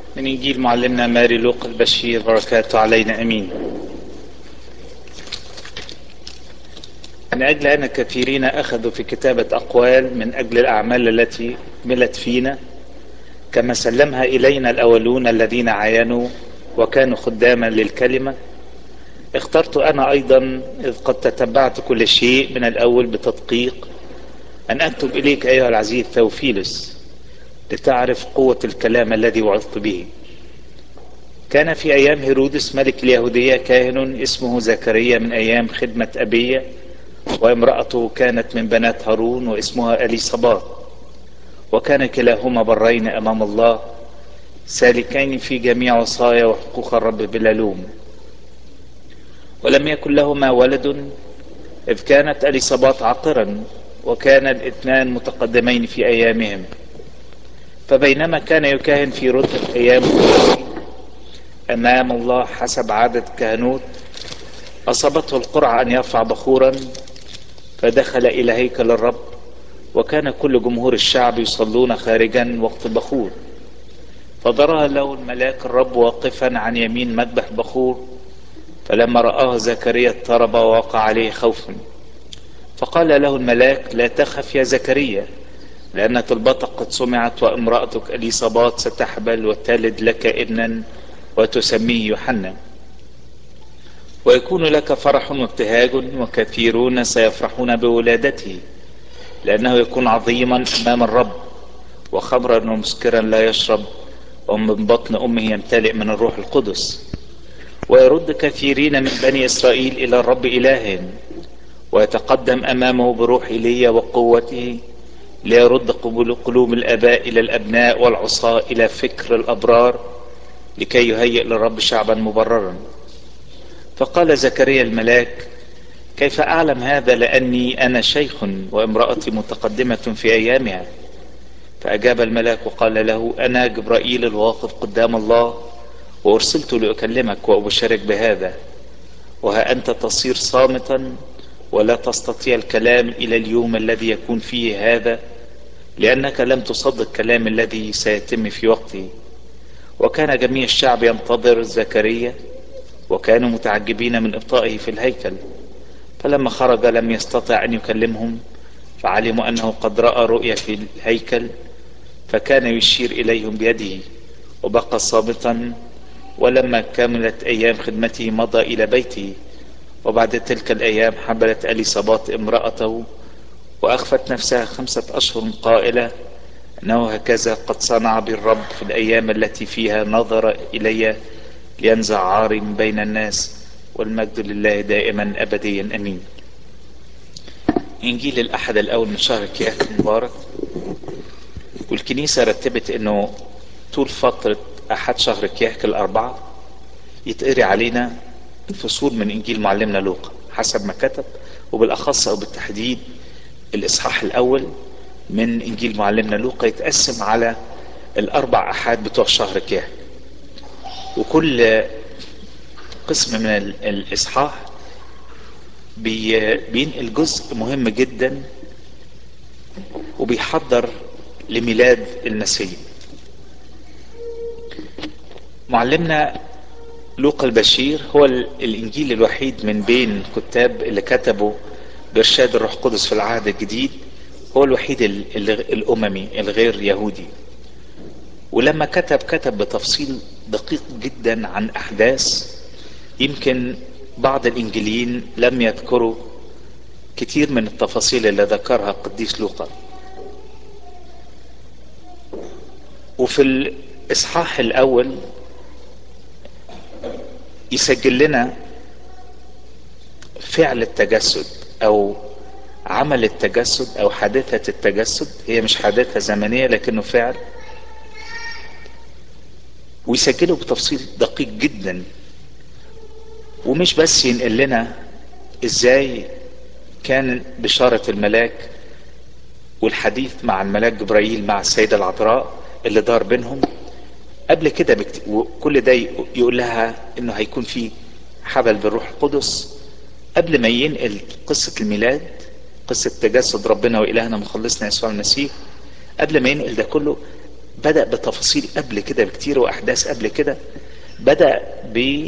من إنجيل معلمنا ماري لوق البشير بركاته علينا أمين من أجل أن كثيرين أخذوا في كتابة أقوال من أجل الأعمال التي ملت فينا كما سلمها إلينا الأولون الذين عاينوا وكانوا خداما للكلمة اخترت أنا أيضا إذ قد تتبعت كل شيء من الأول بتدقيق أن أكتب إليك أيها العزيز ثوفيلس لتعرف قوة الكلام الذي وعظت به كان في أيام هيرودس ملك اليهودية كاهن اسمه زكريا من أيام خدمة أبيه وامرأته كانت من بنات هارون واسمها أليصابات وكان كلاهما برين أمام الله سالكين في جميع وصايا وحقوق الرب بلا لوم ولم يكن لهما ولد إذ كانت أليصابات عاقرا وكان الاثنان متقدمين في أيامهم فبينما كان يكاهن في رتب أيام أمام الله حسب عادة كهنوت أصابته القرعة أن يرفع بخورا فدخل إلى هيكل الرب وكان كل جمهور الشعب يصلون خارجا وقت البخور فضرها له الملاك الرب واقفا عن يمين مذبح بخور فلما رآه زكريا اضطرب ووقع عليه خوفا فقال له الملاك لا تخف يا زكريا لأن طلبتك قد سمعت وامرأتك أليصابات ستحبل وتلد لك ابنا وتسميه يوحنا ويكون لك فرح وابتهاج وكثيرون سيفرحون بولادته لأنه يكون عظيما أمام الرب وخمرا ومسكرا لا يشرب ومن بطن أمه يمتلئ من الروح القدس ويرد كثيرين من بني إسرائيل إلى الرب إلههم ويتقدم أمامه بروح إيليا وقوته ليرد قلوب الآباء إلى الأبناء والعصاة إلى فكر الأبرار لكي يهيئ للرب شعبا مبررا فقال زكريا الملاك كيف أعلم هذا لأني أنا شيخ وامرأتي متقدمة في أيامها فأجاب الملاك وقال له أنا جبرائيل الواقف قدام الله وأرسلت لأكلمك وأبشرك بهذا وها أنت تصير صامتا ولا تستطيع الكلام إلى اليوم الذي يكون فيه هذا لأنك لم تصدق الكلام الذي سيتم في وقته وكان جميع الشعب ينتظر زكريا وكانوا متعجبين من إبطائه في الهيكل فلما خرج لم يستطع أن يكلمهم فعلموا أنه قد رأى رؤيا في الهيكل فكان يشير إليهم بيده وبقى صامتا ولما كملت أيام خدمته مضى إلى بيته وبعد تلك الأيام حملت أليصابات امرأته وأخفت نفسها خمسة أشهر قائلة أنه هكذا قد صنع بالرب في الأيام التي فيها نظر إلي لينزع عاري من بين الناس والمجد لله دائما أبديا أمين إنجيل الأحد الأول من شهر كياك المبارك والكنيسة رتبت أنه طول فترة أحد شهر كياك الأربعة يتقري علينا فصول من إنجيل معلمنا لوقا حسب ما كتب وبالأخص أو بالتحديد الإصحاح الأول من إنجيل معلمنا لوقا يتقسم على الأربع أحاد بتوع شهر كياك وكل قسم من الإصحاح بينقل جزء مهم جدا وبيحضر لميلاد المسيح معلمنا لوقا البشير هو الإنجيل الوحيد من بين كتاب اللي كتبوا بإرشاد الروح القدس في العهد الجديد هو الوحيد الأممي الغير يهودي ولما كتب كتب بتفصيل دقيق جدا عن أحداث يمكن بعض الإنجيليين لم يذكروا كتير من التفاصيل اللي ذكرها القديس لوقا وفي الإصحاح الأول يسجل لنا فعل التجسد أو عمل التجسد أو حادثة التجسد هي مش حادثة زمنية لكنه فعل ويسجله بتفصيل دقيق جدا ومش بس ينقل لنا ازاي كان بشارة الملاك والحديث مع الملاك جبرائيل مع السيدة العذراء اللي دار بينهم قبل كده بكت... وكل ده يقول لها انه هيكون في حبل بالروح القدس قبل ما ينقل قصة الميلاد قصة تجسد ربنا وإلهنا مخلصنا يسوع المسيح قبل ما ينقل ده كله بدأ بتفاصيل قبل كده بكتير وأحداث قبل كده بدأ ب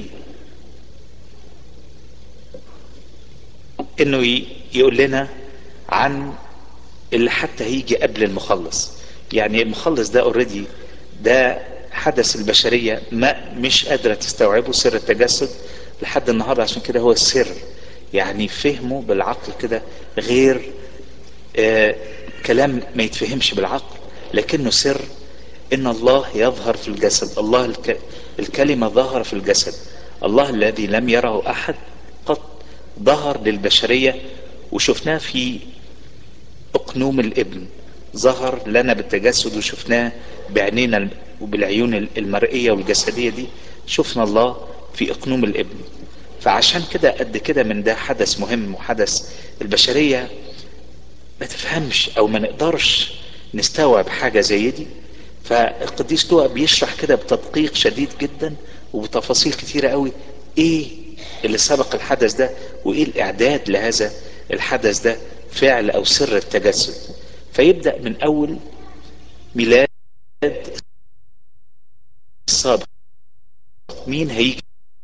إنه يقول لنا عن اللي حتى هيجي قبل المخلص يعني المخلص ده اوريدي ده حدث البشرية ما مش قادرة تستوعبه سر التجسد لحد النهاردة عشان كده هو السر يعني فهمه بالعقل كده غير آه كلام ما يتفهمش بالعقل لكنه سر ان الله يظهر في الجسد الله الك... الكلمة ظهر في الجسد الله الذي لم يره احد قط ظهر للبشرية وشفناه في اقنوم الابن ظهر لنا بالتجسد وشفناه بعينينا وبالعيون المرئية والجسدية دي شفنا الله في اقنوم الابن فعشان كده قد كده من ده حدث مهم وحدث البشرية ما تفهمش او ما نقدرش نستوعب حاجة زي دي فالقديس لوقا بيشرح كده بتدقيق شديد جدا وبتفاصيل كتيرة قوي ايه اللي سبق الحدث ده وايه الاعداد لهذا الحدث ده فعل او سر التجسد فيبدأ من اول ميلاد السابق مين هيجي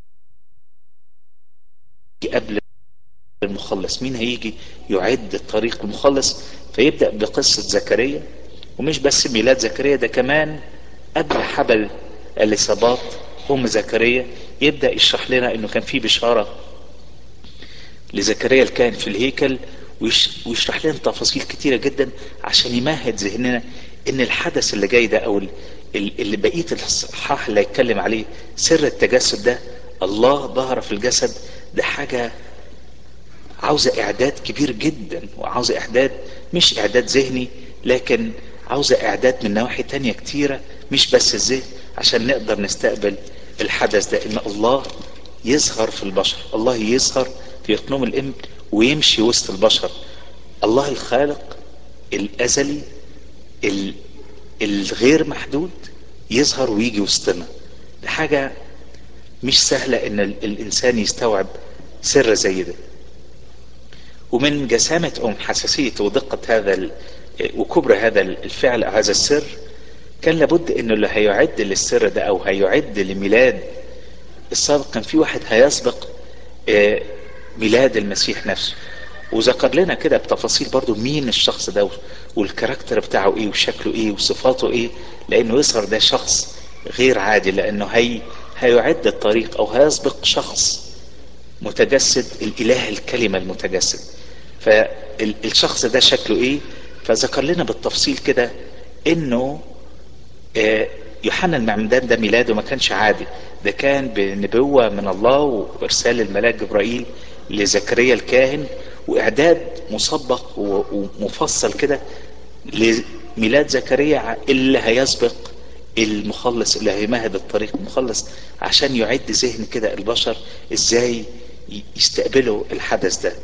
قبل المخلص مين هيجي يعد الطريق المخلص فيبدأ بقصة زكريا ومش بس ميلاد زكريا ده كمان قبل حبل اليصابات ام زكريا يبدأ يشرح لنا انه كان في بشارة لزكريا الكائن في الهيكل ويشرح لنا تفاصيل كتيرة جدا عشان يمهد ذهننا ان الحدث اللي جاي ده او اللي بقية الاصحاح اللي هيتكلم عليه سر التجسد ده الله ظهر في الجسد ده حاجة عاوزة اعداد كبير جدا وعاوزة اعداد مش اعداد ذهني لكن عاوزة اعداد من نواحي تانية كتيرة مش بس الذهن عشان نقدر نستقبل الحدث ده ان الله يظهر في البشر الله يظهر في اقنوم الام ويمشي وسط البشر الله الخالق الازلي الغير محدود يظهر ويجي وسطنا ده حاجة مش سهلة ان الانسان يستوعب سر زي ده ومن جسامة أم حساسية ودقة هذا وكبر هذا الفعل أو هذا السر كان لابد انه اللي هيعد للسر ده او هيعد لميلاد السابق كان في واحد هيسبق ميلاد المسيح نفسه وذكر لنا كده بتفاصيل برضو مين الشخص ده والكاركتر بتاعه ايه وشكله ايه وصفاته ايه لانه يظهر ده شخص غير عادي لانه هي هيعد الطريق او هيسبق شخص متجسد الاله الكلمة المتجسد فالشخص ده شكله ايه فذكر لنا بالتفصيل كده انه يوحنا المعمدان ده ميلاده ما كانش عادي ده كان بنبوة من الله وارسال الملاك جبرائيل لزكريا الكاهن واعداد مسبق ومفصل كده لميلاد زكريا اللي هيسبق المخلص اللي هيمهد الطريق المخلص عشان يعد ذهن كده البشر ازاي يستقبلوا الحدث ده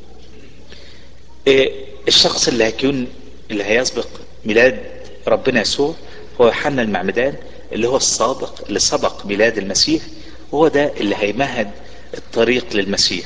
الشخص اللي هيكون اللي هيسبق ميلاد ربنا يسوع هو يوحنا المعمدان اللي هو السابق اللي سبق ميلاد المسيح وهو ده اللي هيمهد الطريق للمسيح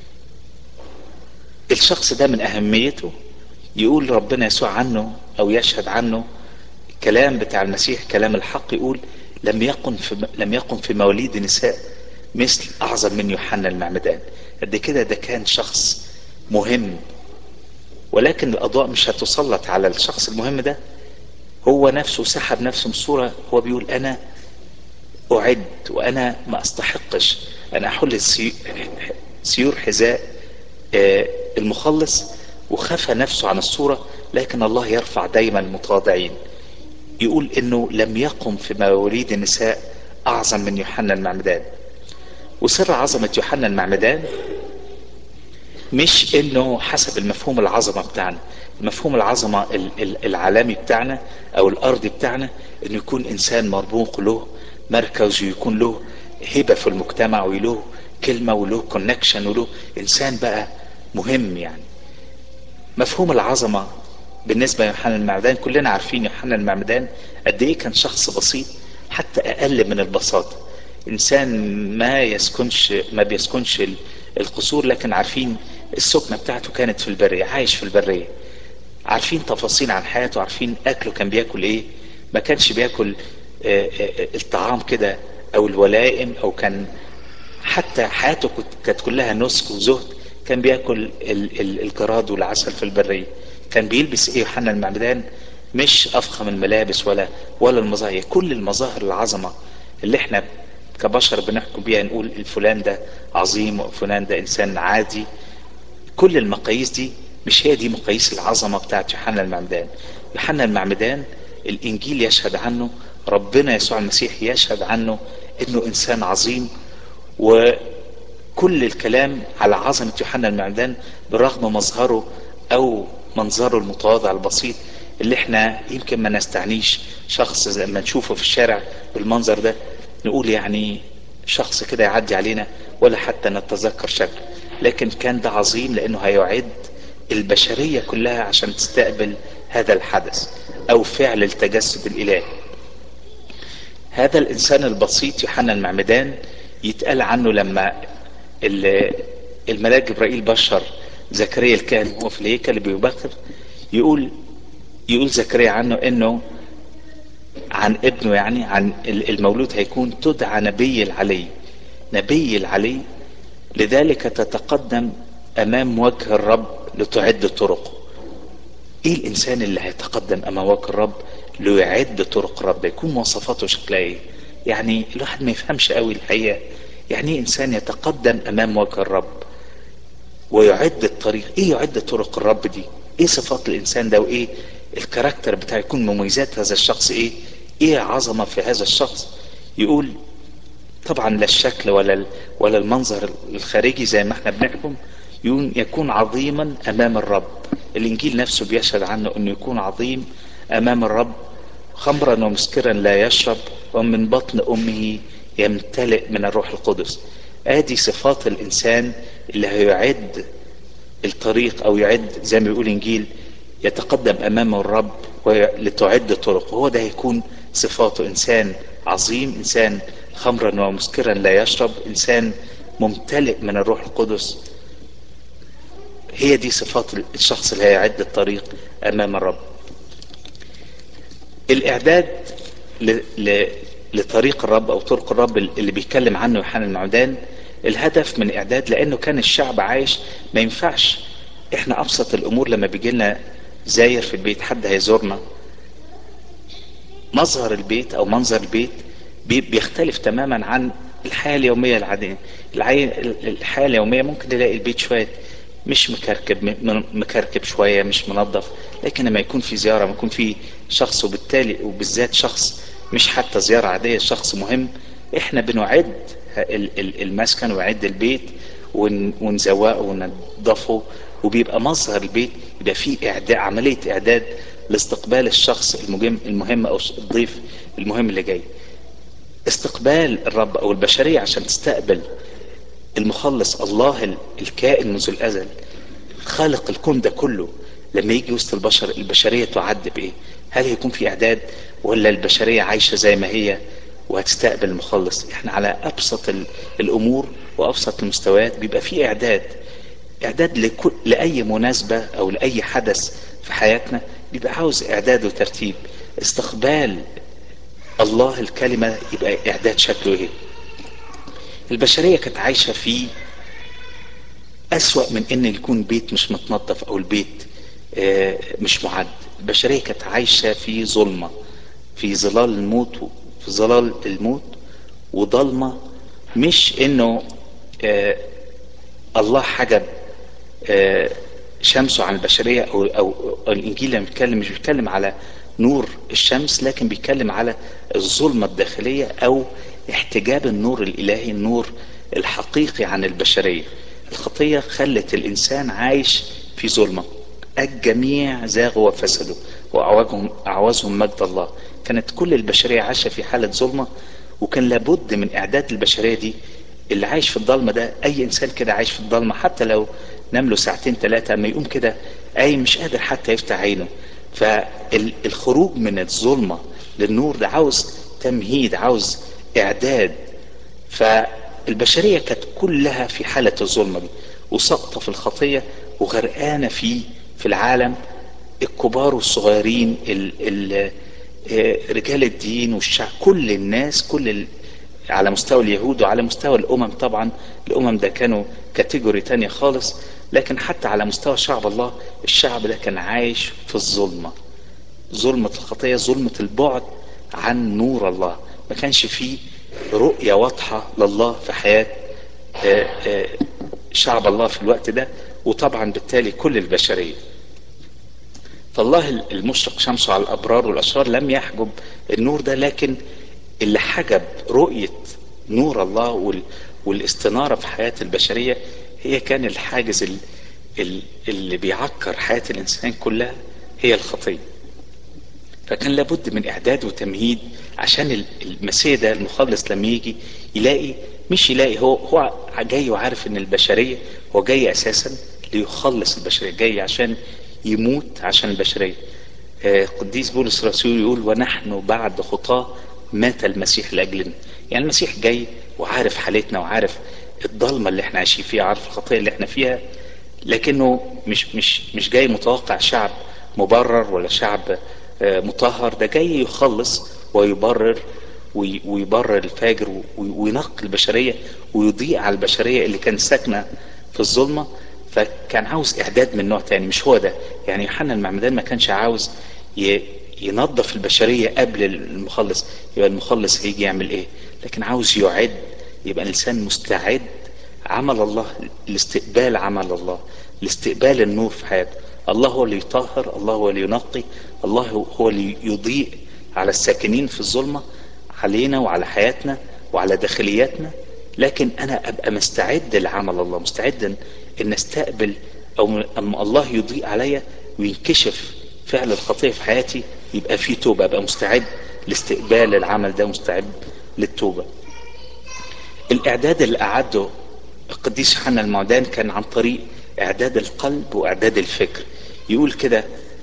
الشخص ده من اهميته يقول ربنا يسوع عنه او يشهد عنه الكلام بتاع المسيح كلام الحق يقول لم يكن في لم يكن في مواليد نساء مثل اعظم من يوحنا المعمدان قد كده ده كان شخص مهم ولكن الاضواء مش هتسلط على الشخص المهم ده هو نفسه سحب نفسه من صورة هو بيقول انا اعد وانا ما استحقش انا احل سيور حذاء المخلص وخفى نفسه عن الصورة لكن الله يرفع دايما المتواضعين يقول انه لم يقم في مواليد النساء اعظم من يوحنا المعمدان وسر عظمة يوحنا المعمدان مش انه حسب المفهوم العظمة بتاعنا مفهوم العظمة العالمي بتاعنا او الارضي بتاعنا انه يكون انسان مرموق له مركز ويكون له هبة في المجتمع وله كلمة وله كونكشن وله انسان بقى مهم يعني مفهوم العظمة بالنسبة ليوحنا المعمدان كلنا عارفين يوحنا المعمدان قد ايه كان شخص بسيط حتى اقل من البساطة انسان ما يسكنش ما بيسكنش القصور لكن عارفين السكنة بتاعته كانت في البرية عايش في البرية عارفين تفاصيل عن حياته عارفين اكله كان بياكل ايه ما كانش بياكل الطعام كده او الولائم او كان حتى حياته كانت كلها نسك وزهد كان بياكل الجراد والعسل في البرية كان بيلبس ايه يوحنا المعمدان مش افخم الملابس ولا ولا المظاهر كل المظاهر العظمة اللي احنا كبشر بنحكم بيها نقول الفلان ده عظيم وفلان ده انسان عادي كل المقاييس دي مش هي دي مقاييس العظمة بتاعت يوحنا المعمدان يوحنا المعمدان الانجيل يشهد عنه ربنا يسوع المسيح يشهد عنه انه انسان عظيم وكل الكلام على عظمة يوحنا المعمدان برغم مظهره او منظره المتواضع البسيط اللي احنا يمكن ما نستعنيش شخص زي ما نشوفه في الشارع بالمنظر ده نقول يعني شخص كده يعدي علينا ولا حتى نتذكر شكله لكن كان ده عظيم لانه هيعد البشرية كلها عشان تستقبل هذا الحدث او فعل التجسد الالهي هذا الانسان البسيط يوحنا المعمدان يتقال عنه لما الملاك جبرائيل بشر زكريا الكاهن وهو في الهيكل اللي بيبخر يقول يقول زكريا عنه انه عن ابنه يعني عن المولود هيكون تدعى نبي العلي نبي العلي لذلك تتقدم امام وجه الرب لتعد طرقه ايه الانسان اللي هيتقدم امام وجه الرب ليعد طرق رب يكون مواصفاته شكلها ايه يعني الواحد ما يفهمش قوي الحقيقه يعني ايه انسان يتقدم امام وجه الرب ويعد الطريق ايه يعد طرق الرب دي ايه صفات الانسان ده وايه الكاركتر بتاعه يكون مميزات هذا الشخص ايه ايه عظمه في هذا الشخص يقول طبعا لا الشكل ولا ولا المنظر الخارجي زي ما احنا بنحكم يكون عظيما امام الرب الانجيل نفسه بيشهد عنه انه يكون عظيم امام الرب خمرا ومسكرا لا يشرب ومن بطن امه يمتلئ من الروح القدس ادي صفات الانسان اللي هيعد الطريق او يعد زي ما بيقول الانجيل يتقدم امامه الرب لتعد طرقه هو ده هيكون صفاته انسان عظيم انسان خمرا ومسكرا لا يشرب انسان ممتلئ من الروح القدس هي دي صفات الشخص اللي هيعد الطريق امام الرب الاعداد ل... ل... لطريق الرب او طرق الرب اللي بيتكلم عنه يوحنا المعدان الهدف من اعداد لانه كان الشعب عايش ما ينفعش احنا ابسط الامور لما بيجي لنا زاير في البيت حد هيزورنا مظهر البيت او منظر البيت بيختلف تماما عن الحياة اليومية العادية الحياة اليومية ممكن نلاقي البيت شوية مش مكركب مكركب شوية مش منظف لكن لما يكون في زيارة ما يكون في شخص وبالتالي وبالذات شخص مش حتى زيارة عادية شخص مهم احنا بنعد المسكن وعد البيت ونزوقه وننظفه وبيبقى مظهر البيت يبقى فيه اعداد عملية اعداد لاستقبال الشخص المهم المهم او الضيف المهم اللي جاي استقبال الرب او البشرية عشان تستقبل المخلص الله الكائن منذ الازل خالق الكون ده كله لما يجي وسط البشر البشرية تعد بايه هل هيكون في اعداد ولا البشرية عايشة زي ما هي وهتستقبل المخلص احنا على ابسط الامور وابسط المستويات بيبقى في اعداد اعداد لكل لاي مناسبة او لاي حدث في حياتنا بيبقى عاوز اعداد وترتيب استقبال الله الكلمة يبقى اعداد شكله ايه البشرية كانت عايشة في اسوأ من ان يكون بيت مش متنظف او البيت مش معد البشرية كانت عايشة في ظلمة في ظلال الموت في ظلال الموت وضلمة مش انه آه الله حجب آه شمسه عن البشرية او, أو الانجيل لما بيتكلم مش بيتكلم على نور الشمس لكن بيتكلم على الظلمة الداخلية او احتجاب النور الالهي النور الحقيقي عن البشرية الخطية خلت الانسان عايش في ظلمة الجميع زاغوا وفسدوا واعوزهم اعوزهم مجد الله كانت كل البشرية عايشة في حالة ظلمة وكان لابد من اعداد البشرية دي اللي عايش في الضلمة ده اي انسان كده عايش في الضلمة حتى لو نام له ساعتين ثلاثة اما يقوم كده اي مش قادر حتى يفتح عينه فالخروج من الظلمة للنور ده عاوز تمهيد عاوز اعداد فالبشرية كانت كلها في حالة الظلمة دي وسقطة في الخطية وغرقانة في في العالم الكبار والصغيرين ال ال رجال الدين والشعب كل الناس كل ال... على مستوى اليهود وعلى مستوى الامم طبعا الامم ده كانوا كاتيجوري تانية خالص لكن حتى على مستوى شعب الله الشعب ده كان عايش في الظلمة ظلمة الخطية ظلمة البعد عن نور الله ما كانش فيه رؤية واضحة لله في حياة شعب الله في الوقت ده وطبعا بالتالي كل البشرية فالله المشرق شمسه على الأبرار والأشرار لم يحجب النور ده لكن اللي حجب رؤية نور الله والاستنارة في حياة البشرية هي كان الحاجز اللي بيعكر حياة الإنسان كلها هي الخطية فكان لابد من إعداد وتمهيد عشان المسيح ده المخلص لما يجي يلاقي مش يلاقي هو هو جاي وعارف ان البشريه هو جاي اساسا ليخلص البشريه جاي عشان يموت عشان البشريه آه قديس بولس الرسول يقول ونحن بعد خطاه مات المسيح لاجلنا يعني المسيح جاي وعارف حالتنا وعارف الضلمه اللي احنا عايشين فيها عارف الخطيه اللي احنا فيها لكنه مش مش مش جاي متوقع شعب مبرر ولا شعب آه مطهر ده جاي يخلص ويبرر ويبرر الفاجر وينقي البشرية ويضيء على البشرية اللي كانت ساكنة في الظلمة فكان عاوز إعداد من نوع تاني مش هو ده يعني يوحنا المعمدان ما كانش عاوز ينظف البشرية قبل المخلص يبقى المخلص هيجي يعمل ايه لكن عاوز يعد يبقى الإنسان مستعد عمل الله لاستقبال عمل الله لاستقبال النور في حياته الله هو اللي يطهر الله هو اللي ينقي الله هو اللي يضيء على الساكنين في الظلمه علينا وعلى حياتنا وعلى داخلياتنا لكن انا ابقى مستعد لعمل الله مستعد ان استقبل او اما الله يضيء عليا وينكشف فعل الخطيه في حياتي يبقى في توبه ابقى مستعد لاستقبال العمل ده مستعد للتوبه الاعداد اللي اعده القديس يوحنا المعدان كان عن طريق اعداد القلب واعداد الفكر يقول كده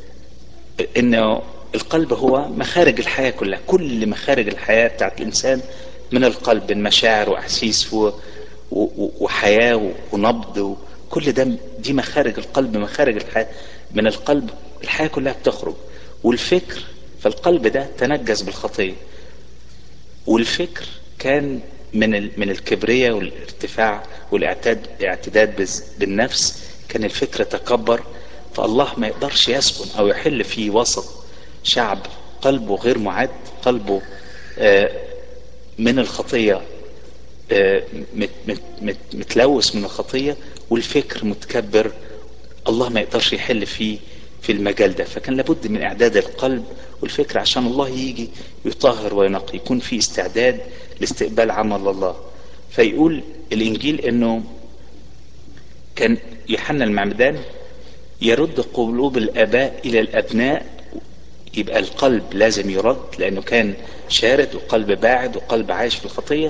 انه القلب هو مخارج الحياة كلها كل مخارج الحياة بتاعت الإنسان من القلب من مشاعر وأحاسيس و... و... وحياة ونبض وكل ده دي مخارج القلب مخارج الحياة من القلب الحياة كلها بتخرج والفكر فالقلب ده تنجس بالخطية والفكر كان من ال... من الكبرية والارتفاع والاعتاد الاعتداد بالنفس كان الفكر تكبر فالله ما يقدرش يسكن او يحل في وسط شعب قلبه غير معد قلبه من الخطية متلوث من الخطية والفكر متكبر الله ما يقدرش يحل فيه في المجال ده فكان لابد من اعداد القلب والفكر عشان الله يجي يطهر وينقي يكون في استعداد لاستقبال عمل الله فيقول الانجيل انه كان يوحنا المعمدان يرد قلوب الاباء الى الابناء يبقى القلب لازم يرد لانه كان شارد وقلب باعد وقلب عايش في الخطية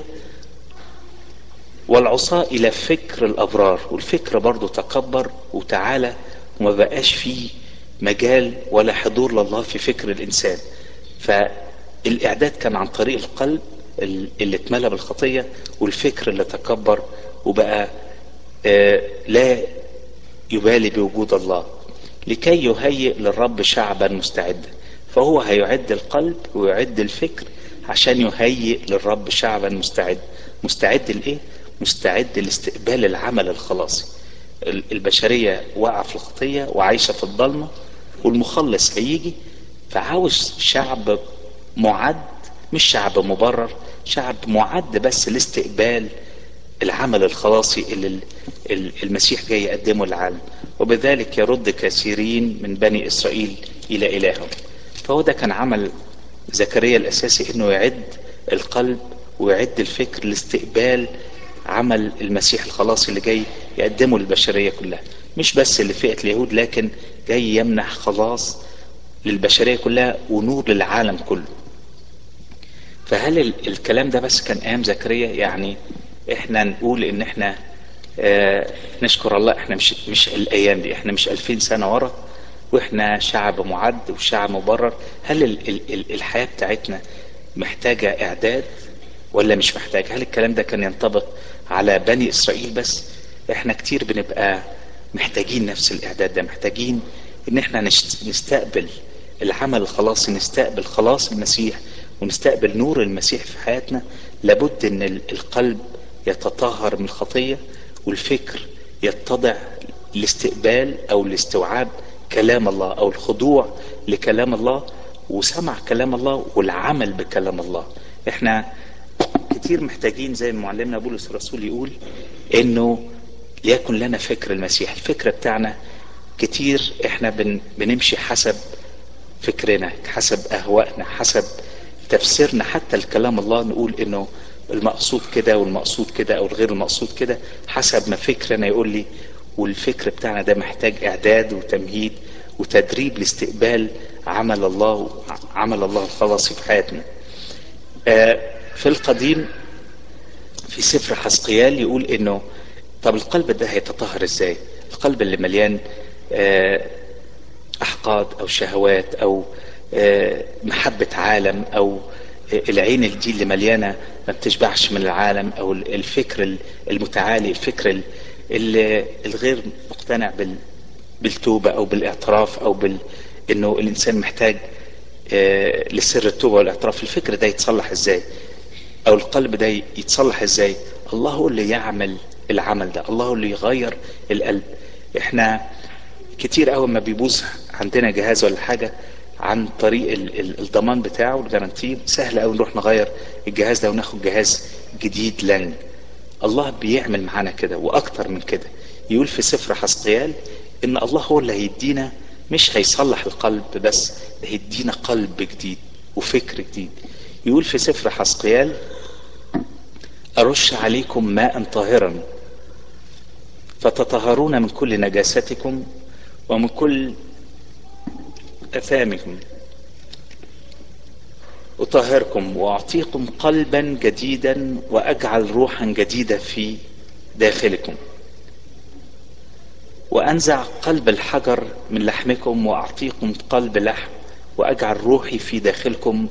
والعصاة الى فكر الابرار والفكر برضو تكبر وتعالى وما بقاش فيه مجال ولا حضور لله في فكر الانسان فالاعداد كان عن طريق القلب اللي اتملى بالخطية والفكر اللي تكبر وبقى آه لا يبالي بوجود الله لكي يهيئ للرب شعبا مستعدا فهو هيعد القلب ويعد الفكر عشان يهيئ للرب شعبا مستعد مستعد لايه مستعد لاستقبال العمل الخلاصي البشرية واقعة في الخطية وعايشة في الضلمة والمخلص هيجي فعاوز شعب معد مش شعب مبرر شعب معد بس لاستقبال العمل الخلاصي اللي المسيح جاي يقدمه للعالم وبذلك يرد كثيرين من بني إسرائيل إلى إلههم فهو ده كان عمل زكريا الأساسي إنه يعد القلب ويعد الفكر لاستقبال عمل المسيح الخلاصي اللي جاي يقدمه للبشرية كلها مش بس لفئة اليهود لكن جاي يمنح خلاص للبشرية كلها ونور للعالم كله فهل الكلام ده بس كان ايام زكريا يعني احنا نقول ان احنا اه نشكر الله احنا مش مش الايام دي احنا مش 2000 سنه ورا واحنا شعب معد وشعب مبرر هل ال ال الحياه بتاعتنا محتاجه اعداد ولا مش محتاجه هل الكلام ده كان ينطبق على بني اسرائيل بس احنا كتير بنبقى محتاجين نفس الاعداد ده محتاجين ان احنا نستقبل العمل الخلاصي نستقبل خلاص المسيح ونستقبل نور المسيح في حياتنا لابد ان القلب يتطهر من الخطية والفكر يتضع لاستقبال او لاستوعاب كلام الله او الخضوع لكلام الله وسمع كلام الله والعمل بكلام الله احنا كتير محتاجين زي ما معلمنا بولس الرسول يقول انه ليكن لنا فكر المسيح الفكر بتاعنا كتير احنا بن بنمشي حسب فكرنا حسب اهوائنا حسب تفسيرنا حتى الكلام الله نقول انه المقصود كده والمقصود كده او الغير المقصود كده حسب ما فكرنا يقول لي والفكر بتاعنا ده محتاج اعداد وتمهيد وتدريب لاستقبال عمل الله عمل الله الخلاصي في حياتنا في القديم في سفر حسقيال يقول انه طب القلب ده هيتطهر ازاي القلب اللي مليان احقاد او شهوات او محبة عالم او العين دي اللي مليانة ما بتشبعش من العالم او الفكر المتعالي الفكر الغير مقتنع بالتوبة او بالاعتراف او بال انه الانسان محتاج لسر التوبة والاعتراف الفكر ده يتصلح ازاي او القلب ده يتصلح ازاي الله هو اللي يعمل العمل ده الله هو اللي يغير القلب احنا كتير قوي ما بيبوظ عندنا جهاز ولا حاجة عن طريق ال ال الضمان بتاعه الجرانتي سهل قوي نروح نغير الجهاز ده وناخد جهاز جديد لن الله بيعمل معانا كده واكتر من كده يقول في سفر حسقيال ان الله هو اللي هيدينا مش هيصلح القلب بس هيدينا قلب جديد وفكر جديد يقول في سفر حسقيال أرش عليكم ماء طاهرا فتطهرون من كل نجاستكم ومن كل أثامكم أطهركم وأعطيكم قلبا جديدا وأجعل روحا جديدة في داخلكم وأنزع قلب الحجر من لحمكم وأعطيكم قلب لحم وأجعل روحي في داخلكم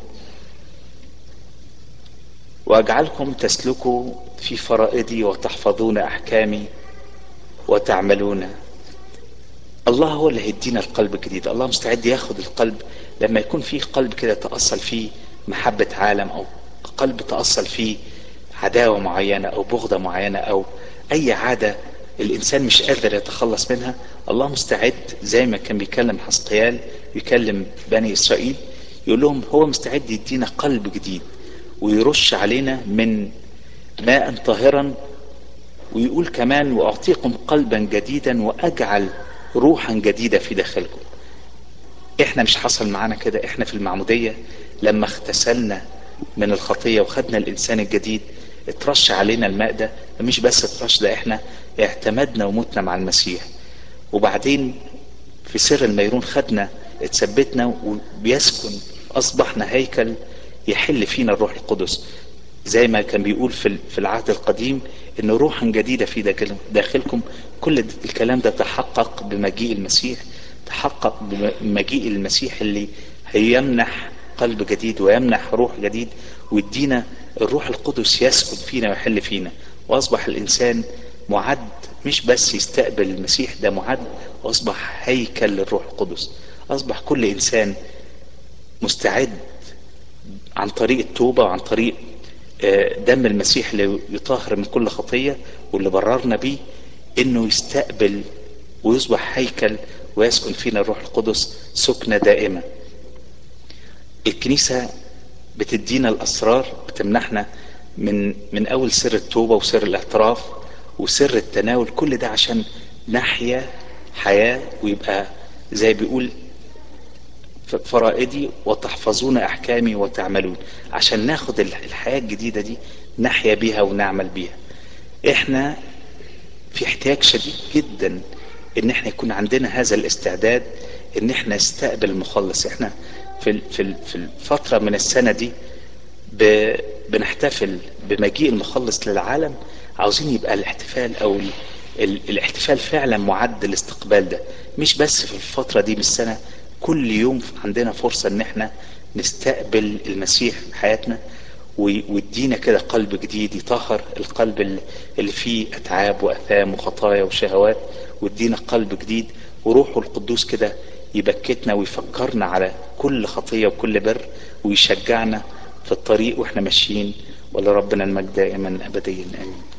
وأجعلكم تسلكوا في فرائدي وتحفظون أحكامي وتعملون الله هو اللي هيدينا القلب الجديد الله مستعد ياخد القلب لما يكون فيه قلب كده تأصل فيه محبة عالم أو قلب تأصل فيه عداوة معينة أو بغضة معينة أو أي عادة الإنسان مش قادر يتخلص منها الله مستعد زي ما كان بيكلم حسقيال يكلم بني إسرائيل يقول لهم هو مستعد يدينا قلب جديد ويرش علينا من ماء طاهرا ويقول كمان وأعطيكم قلبا جديدا وأجعل روحا جديدة في داخلكم احنا مش حصل معانا كده احنا في المعمودية لما اغتسلنا من الخطية وخدنا الانسان الجديد اترش علينا الماء ده مش بس اترش ده احنا اعتمدنا ومتنا مع المسيح وبعدين في سر الميرون خدنا اتثبتنا وبيسكن اصبحنا هيكل يحل فينا الروح القدس زي ما كان بيقول في في العهد القديم ان روحا جديدة في داخلكم كل الكلام ده تحقق بمجيء المسيح تحقق بمجيء المسيح اللي هيمنح قلب جديد ويمنح روح جديد ويدينا الروح القدس يسكن فينا ويحل فينا واصبح الانسان معد مش بس يستقبل المسيح ده معد واصبح هيكل للروح القدس اصبح كل انسان مستعد عن طريق التوبة وعن طريق دم المسيح اللي يطهر من كل خطية واللي بررنا بيه انه يستقبل ويصبح هيكل ويسكن فينا الروح القدس سكنة دائمة الكنيسة بتدينا الاسرار بتمنحنا من من اول سر التوبة وسر الاعتراف وسر التناول كل ده عشان نحيا حياة ويبقى زي بيقول فرائدي وتحفظون احكامي وتعملون عشان ناخد الحياة الجديدة دي نحيا بيها ونعمل بيها احنا في احتياج شديد جدا ان احنا يكون عندنا هذا الاستعداد ان احنا نستقبل المخلص احنا في في في الفترة من السنة دي بنحتفل بمجيء المخلص للعالم عاوزين يبقى الاحتفال او ال ال الاحتفال فعلا معد الاستقبال ده مش بس في الفترة دي من السنة كل يوم عندنا فرصة ان احنا نستقبل المسيح في حياتنا ويدينا كده قلب جديد يطهر القلب اللي فيه اتعاب واثام وخطايا وشهوات ويدينا قلب جديد وروحه القدوس كده يبكتنا ويفكرنا على كل خطية وكل بر ويشجعنا في الطريق واحنا ماشيين ولربنا المجد دائما ابديا امين